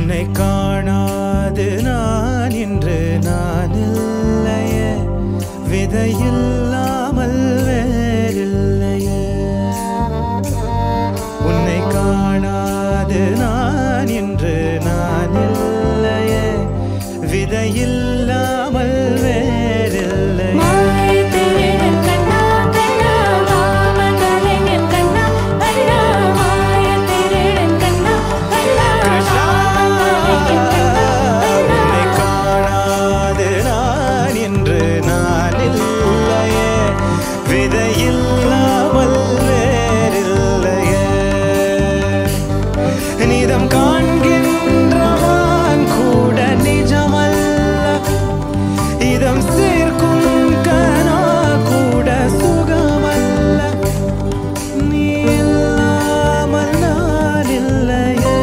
உன்னை காணாது நான் இன்று நான் இல்லையே விதையில்லாமல் வேறில்லையே உன்னை காணாது நான் இன்று நான் இல்லையே விதையில்லாமல் வேறில்லையே மாலை திருடன் கண்ணா கண்ணா காம கலைஞன் கண்ணா கண்ணா மாய திருடன் கண்ணா கண்ணா கிருஷ்ணா, கண்ணா உன்னை காணாது நான் இன்று நான் இல்லையே விதையில்லாமல் வேறில்லையே நிதம் காண்கின்றவான் கூட நிஜமல்ல இதம் சேர்க்கும் கனா கூட சுகமல்ல நீ இல்லாமல் நான் இல்லையே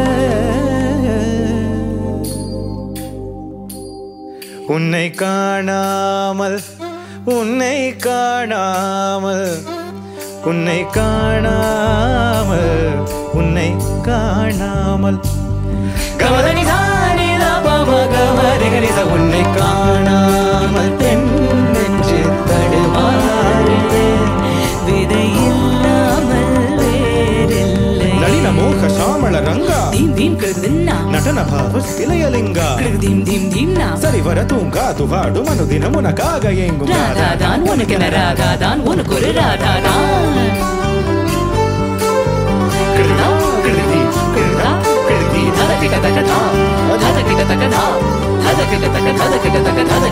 உன்னை காணாமல் உன்னை காணாமல் உன்னை காணாமல் உன்னை காணாமல் கமதனி சானித பம கமரிகனித உன்னை காணாமல் பெண் நெஞ்சு தடுமாறுதே விதை இல்லாமல் வேறில்லை ನಳಿನ ಮೋಹ ಶ್ಯಾಮಳ ರಂಗ தீம் தீம் கிருதின்னா ನಟನ ಭಾವ ಸ್ಥಿಲಯಲಿಂಗ கிருதீம் தீம் தீம்னா ಸರಿವರ ತೂಂಗಾತು ಹಾಡು ಮನುದಿನ ಮುನಕಾಗ ಎಂಗು ராதா தான் உனக்கு என்ன ராகா தான் உனக்கு ஒரு ராதா தான் கிருதா கிருதி கிருதா கிருதி தத கிட்ட தக்க தா தத கிட்ட தக்க தா தத கிட்ட தக்க தத கிட்ட தக்க தத